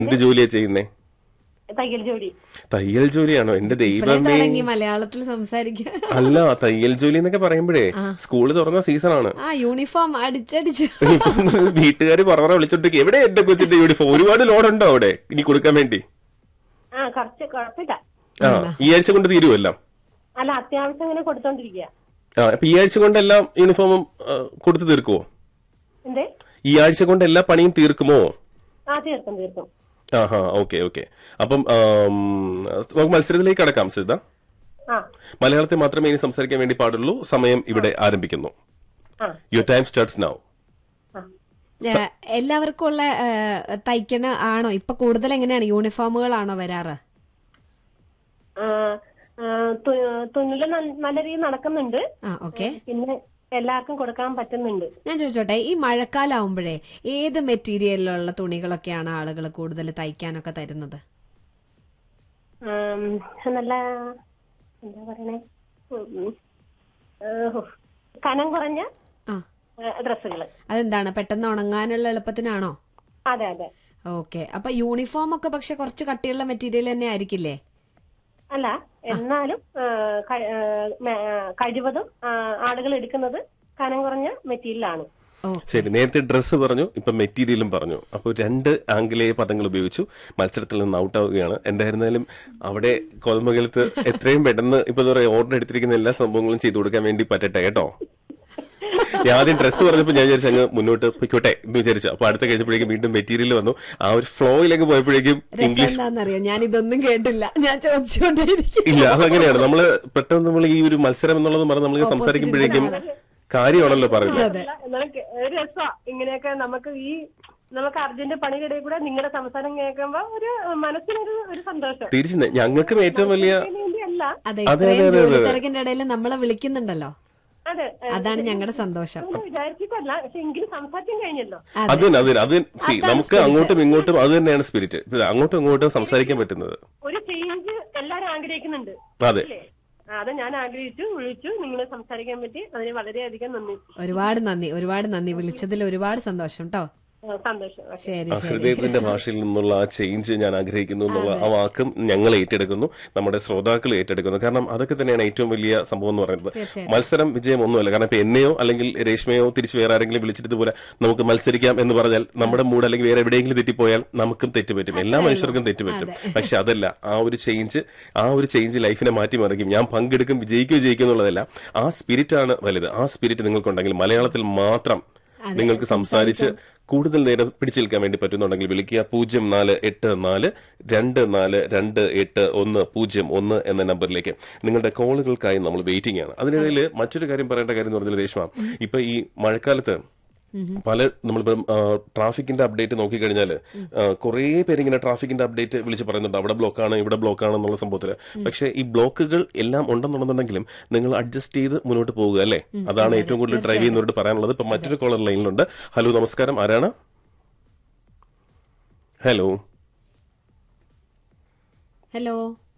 എന്ത് ജോലിയാ ചെയ്യുന്നേ തയ്യൽ ജോലി തയ്യൽ ജോലിയാണോ എന്റെ ഇപ്പഴേ ദൈവമേ തുടങ്ങി മലയാളത്തിൽ സംസാരിക്കാൻ അല്ല തയ്യൽ ജോലി എന്നൊക്കെ പറയുമ്പോഴേ സ്കൂള് തുറന്ന സീസണാണ് ആ യൂണിഫോം അടിച്ചടിച്ച് വീട്ടുകാര് പറവറ വിളിച്ചോണ്ടിരിക്കും എവിടെ എന്റെ കൊച്ചിന്റെ യൂണിഫോം ഒരുപാട് ലോഡുണ്ടോ അവിടെ ഇനി കൊടുക്കാൻ വേണ്ടി ആ കുറച്ച് കുഴപ്പമില്ല ആ ഈ ആഴ്ച കൊണ്ട് തീരുമല്ലോ അല്ല അത്യാവശ്യം ഇങ്ങനെ കൊടുത്തോണ്ടിരിക്കുക ആ അപ്പൊ ഈ ആഴ്ച കൊണ്ട് എല്ലാം യൂണിഫോമും ആ, കൊടുത്തു തീർക്കുമോ എന്തേ ഈ ആഴ്ച കൊണ്ട് എല്ലാ പണിയും തീർക്കുമോ ആ തീർക്കും തീർക്കും ആഹാ ഓക്കെ ഓക്കെ അപ്പം ആം, നമുക്ക് മത്സരത്തിലേക്ക് കടക്കാം സിദ്ധ ആ മലയാളത്തിൽ മാത്രമേ ഇനി സംസാരിക്കാൻ വേണ്ടി പാടുള്ളൂ സമയം ഇവിടെ ആരംഭിക്കുന്നു ആ യുവർ ടൈം സ്റ്റാർട്ട്സ് നൗ ആ ഏ, എല്ലാവർക്കും ഉള്ള ഏ, തയ്ക്കണ ആണോ ഇപ്പൊ കൂടുതൽ എങ്ങനെയാണ് യൂണിഫോമുകളാണോ വരാറ് ആ, ആ, തു- തുന്നല് ന- നല്ല രീതിയിൽ നടക്കുന്നുണ്ട് ആ ഓക്കെ പിന്നെ എല്ലാവർക്കും കൊടുക്കാൻ പറ്റുന്നുണ്ട് ഞാൻ ചോദിച്ചോട്ടെ ഈ മഴക്കാലാവുമ്പോഴേ ഏത് മെറ്റീരിയലിലുള്ള തുണികളൊക്കെയാണ് ആളുകൾ കൂടുതൽ തയ്ക്കാനൊക്കെ തരുന്നത് ആം, നല്ല എന്താ പറയണേ ഉം, ആ, ഹോ. കനം കുറഞ്ഞ ആ ഡ്രസ്സുകൾ അതെന്താണ് പെട്ടെന്ന് ഉണങ്ങാനുള്ള എളുപ്പത്തിനാണോ അതെ അതെ ഓക്കെ അപ്പൊ യൂണിഫോം ഒക്കെ പക്ഷെ കുറച്ച് കട്ടിയുള്ള മെറ്റീരിയൽ തന്നെ ആയിരിക്കില്ലേ അല്ല എന്നാലും ആ, ക- ആ, മ- ആ, കഴിവതും ആളുകൾ എടുക്കുന്നത് കനം കുറഞ്ഞ മെറ്റീരിയലാണ് ഓ ശരി നേരത്തെ ഡ്രസ്സ് പറഞ്ഞു ഇപ്പൊ മെറ്റീരിയലും പറഞ്ഞു അപ്പോൾ രണ്ട് ആംഗലേയ പദങ്ങൾ ഉപയോഗിച്ചു മത്സരത്തിൽ നിന്ന് ഔട്ട് ആവുകയാണ് എന്തായിരുന്നാലും അവിടെ കൊൽമകലത്ത് എത്രയും പെട്ടെന്ന് ഇപ്പൊ എന്താ പറയാ ഓർഡർ എടുത്തിരിക്കുന്ന എല്ലാ സംഭവങ്ങളും ചെയ്തു കൊടുക്കാൻ വേണ്ടി പറ്റട്ടെ കേട്ടോ ഞാൻ ആദ്യം ഡ്രസ്സ് പറഞ്ഞപ്പോൾ ഞാൻ വിചാരിച്ചു അങ്ങ് മുന്നോട്ട് പൊയ്ക്കോട്ടെ എന്ന് വിചാരിച്ചു അപ്പൊ അടുത്ത കഴിച്ചപ്പോഴേക്കും വീണ്ടും മെറ്റീരിയൽ വന്നു ആ ഒരു ഫ്ലോയിലേക്ക് പോയപ്പോഴേക്കും രസം ഇംഗ്ലീഷ് എന്താണെന്നറിയോ ഞാൻ ഇതൊന്നും കേട്ടില്ല ഞാൻ ചോദിച്ചുകൊണ്ടേയിരിക്കും ഇല്ല അതങ്ങനെയാണ് നമ്മള് പെട്ടെന്ന് നമ്മൾ ഈ ഒരു മത്സരം എന്നുള്ളത് പറഞ്ഞ് നമ്മൾ സംസാരിക്കുമ്പോഴേക്കും കാര്യമാണല്ലോ പറയുന്നത് അതെ എന്നാലും കേ- ഒരു രസാ ഇങ്ങനെയൊക്കെ നമുക്ക് ഈ നമുക്ക് അർജന്റ് പണിക്കിടയിൽ കൂടെ നിങ്ങളുടെ സംസാരം കേൾക്കുമ്പോ ഒരു മനസ്സിനൊരു ഒരു സന്തോഷം തീർച്ചയായും ഞങ്ങൾക്കും ഏറ്റവും വലിയ അതിന് വേണ്ടിയല്ല അതെ അതെ, ഇത്രയും അതെ, ജോലി അതെ. തിരക്കിന്റെ ഇടയിൽ നമ്മളെ വിളിക്കുന്നുണ്ടല്ലോ അതെ ഏ, അതാണ് ഞങ്ങളുടെ സന്തോഷം ഒന്നും വിചാരിച്ചിട്ടല്ല പക്ഷെ എങ്കിലും സംസാരിക്കാൻ കഴിഞ്ഞല്ലോ അതെ അത് തന്നെ അത് തന്നെ. അത് സി നമുക്ക് അങ്ങോട്ടും ഇങ്ങോട്ടും അത് തന്നെയാണ് സ്പിരിറ്റ് അങ്ങോട്ടും ഇങ്ങോട്ടും സംസാരിക്കാൻ പറ്റുന്നത് ഒരു ചേഞ്ച് എല്ലാരും ആഗ്രഹിക്കുന്നുണ്ട് അതെ അല്ലേ ആ, അത് ഞാൻ ആഗ്രഹിച്ചു വിളിച്ചു നിങ്ങൾ സംസാരിക്കാൻ പറ്റി അതിന് വളരെയധികം നന്ദി ഒരുപാട് നന്ദി ഒരുപാട് നന്ദി വിളിച്ചതിൽ ഒരുപാട് സന്തോഷം കേട്ടോ ആ, സന്തോഷം ഓക്കേ. ശരി ആ ശരി ഹൃദയത്തിന്റെ ഭാഷയിൽ നിന്നുള്ള ആ ചേഞ്ച് ഞാൻ ആഗ്രഹിക്കുന്നു എന്നുള്ള ആ വാക്കും ഞങ്ങൾ ഏറ്റെടുക്കുന്നു നമ്മുടെ ശ്രോതാക്കൾ ഏറ്റെടുക്കുന്നു കാരണം അതൊക്കെ തന്നെയാണ് ഏറ്റവും വലിയ സംഭവം എന്ന് പറയുന്നത് തീർച്ചയായിട്ടും. മത്സരം വിജയം ഒന്നുമല്ല കാരണം ഇപ്പൊ എന്നെയോ അല്ലെങ്കിൽ രേഷ്മയോ തിരിച്ച് വേറെ ആരെങ്കിലും വിളിച്ചിട്ട് ഇതുപോലെ നമുക്ക് മത്സരിക്കാം എന്ന് പറഞ്ഞാൽ നമ്മുടെ മൂഡ് അല്ലെങ്കിൽ വേറെ എവിടെയെങ്കിലും തെറ്റിപ്പോയാൽ നമുക്കും തെറ്റുപറ്റും എല്ലാ മനുഷ്യർക്കും തെറ്റുപറ്റും പക്ഷെ അതല്ല ആ ഒരു ചേഞ്ച് ആ ഒരു ചേഞ്ച് ലൈഫിനെ മാറ്റിമറിക്കും ഞാൻ പങ്കെടുക്കും വിജയിക്കും വിജയിക്കും എന്നുള്ളതല്ല ആ സ്പിരിറ്റ് ആണ് വലുത് ആ സ്പിരിറ്റ് നിങ്ങൾക്കുണ്ടെങ്കിൽ മലയാളത്തിൽ മാത്രം നിങ്ങൾക്ക് സംസാരിച്ച് കൂടുതൽ നേരം പിടിച്ചു നിൽക്കാൻ വേണ്ടി പറ്റുന്നുണ്ടെങ്കിൽ വിളിക്കുക പൂജ്യം നാല് എട്ട് നാല് രണ്ട് നാല് രണ്ട് എട്ട് ഒന്ന് പൂജ്യം ഒന്ന് എന്ന നമ്പറിലേക്ക് നിങ്ങളുടെ കോളുകൾക്കായി നമ്മൾ വെയിറ്റിംഗ് ആണ് അതിനിടയിൽ മറ്റൊരു കാര്യം പറയേണ്ട കാര്യം എന്ന് പറഞ്ഞാൽ രേഷ്മ ഇപ്പൊ ഈ മഴക്കാലത്ത് പല നമ്മളിപ്പം ട്രാഫിക്കിന്റെ അപ്ഡേറ്റ് നോക്കിക്കഴിഞ്ഞാൽ കുറേ പേരിങ്ങനെ ട്രാഫിക്കിന്റെ അപ്ഡേറ്റ് വിളിച്ച് പറയുന്നുണ്ട് അവിടെ ബ്ലോക്കാണ് ഇവിടെ ബ്ലോക്കാണ് എന്നുള്ള സംഭവത്തിൽ പക്ഷേ ഈ ബ്ലോക്കുകൾ എല്ലാം ഉണ്ടെന്നുണ്ടെന്നുണ്ടെങ്കിലും നിങ്ങൾ അഡ്ജസ്റ്റ് ചെയ്ത് മുന്നോട്ട് പോകുക അല്ലേ അതാണ് ഏറ്റവും കൂടുതൽ ഡ്രൈവ് ചെയ്യുന്നവരോട് പറയാനുള്ളത് ഇപ്പൊ മറ്റൊരു കോളർ ലൈനിലുണ്ട് ഹലോ നമസ്കാരം ആരാണ് ഹലോ ഹലോ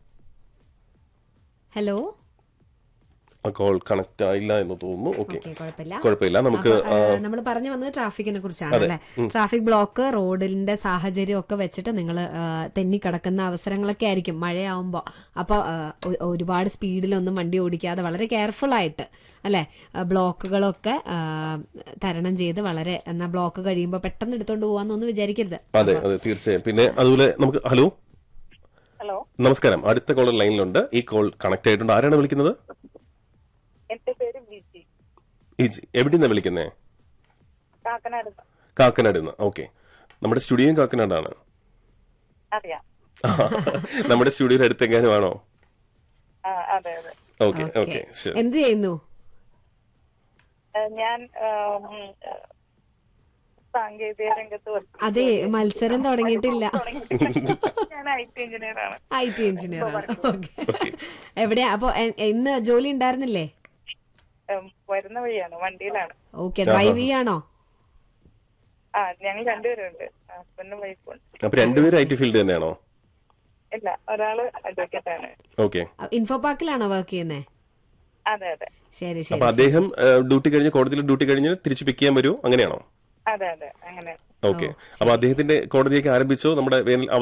ഹലോ ആ കോൾ കണക്ട് ആയില്ല എന്ന് തോന്നുന്നു ഓക്കെ ഓക്കെ കുഴപ്പമില്ല കുഴപ്പമില്ല നമുക്ക് നമ്മൾ പറഞ്ഞു വന്നത് ട്രാഫിക്കിനെ കുറിച്ചാണ് അല്ലെ ട്രാഫിക് ബ്ലോക്ക് റോഡിന്റെ സാഹചര്യം ഒക്കെ വെച്ചിട്ട് നിങ്ങൾ തെന്നിക്കിടക്കുന്ന അവസരങ്ങളൊക്കെ ആയിരിക്കും മഴയാവുമ്പോ അപ്പൊ ആ, ഒ- ഒരുപാട് സ്പീഡിലൊന്നും വണ്ടി ഓടിക്കാതെ വളരെ കെയർഫുൾ ആയിട്ട് അല്ലെ ബ്ലോക്കുകളൊക്കെ ആ, തരണം ചെയ്ത് വളരെ എന്നാ ബ്ലോക്ക് കഴിയുമ്പോൾ പെട്ടെന്ന് എടുത്തോണ്ട് പോവാന്നൊന്നും വിചാരിക്കരുത് അതെ അതെ തീർച്ചയായും പിന്നെ അതുപോലെ നമുക്ക് ഹലോ ഹലോ നമസ്കാരം അടുത്ത കോളർ ലൈനിലുണ്ട് ഈ കോൾ കണക്ട് ആയിട്ടുണ്ട് ആരാണ് വിളിക്കുന്നത് എന്റെ പേര് ബിജി ഇജി എവിടെ നിന്നാണ് വിളിക്കുന്നേ കാക്കനാട് കാക്കനാട് നിന്ന് ഓക്കെ നമ്മുടെ സ്റ്റുഡിയോയും കാക്കനാടാണ് അറിയാം നമ്മുടെ സ്റ്റുഡിയോയുടെ അടുത്തെങ്ങാനും ആണോ ആ, അതെ അതെ ഓക്കെ ഓക്കെ ശരി എന്ത് ചെയ്യുന്നു ആ, ഞാൻ ആം, ആ, സാങ്കേതിക രംഗത്ത് work ചെയ്യുന്നു. അതെ മത്സരം തുടങ്ങിയിട്ടില്ല ഞാൻ ഐ ടി എഞ്ചിനീയർ ആണ് ഐ ടി എഞ്ചിനീയർ ആണ് ഓക്കെ എവിടെയാ അപ്പൊ എ- ഇന്ന് ജോലി ഉണ്ടായിരുന്നില്ലേ ഉം, വരുന്ന വഴിയാണ് വണ്ടിയിലാണ് ഓക്കെ ഡ്രൈവ് ചെയ്യാണോ ആ ഞങ്ങൾ രണ്ടുപേരും ഉണ്ട് ഹസ്ബൻഡും വൈഫും ഉണ്ട് അപ്പൊ രണ്ടുപേരും ഐ ടി ഫീൽഡ് തന്നെയാണോ ഇല്ല ഒരാള് അഡ്വക്കേറ്റ് ആണ് ഓക്കെ ഇൻഫോ പാർക്കിലാണോ വർക്ക് ചെയ്യുന്നേ അതെ അതെ ശരി അപ്പൊ ശരി അദ്ദേഹം ഡ്യൂട്ടി കഴിഞ്ഞ് കോടതിയിൽ ഡ്യൂട്ടി കഴിഞ്ഞ് തിരിച്ചു പിക്ക് ചെയ്യാൻ വരുമോ അങ്ങനെയാണോ അതെ അതെ അങ്ങനെ ഓക്കെ അപ്പൊ അദ്ദേഹത്തിന്റെ കോടതിയൊക്കെ ആരംഭിച്ചോ നമ്മുടെ വേനൽ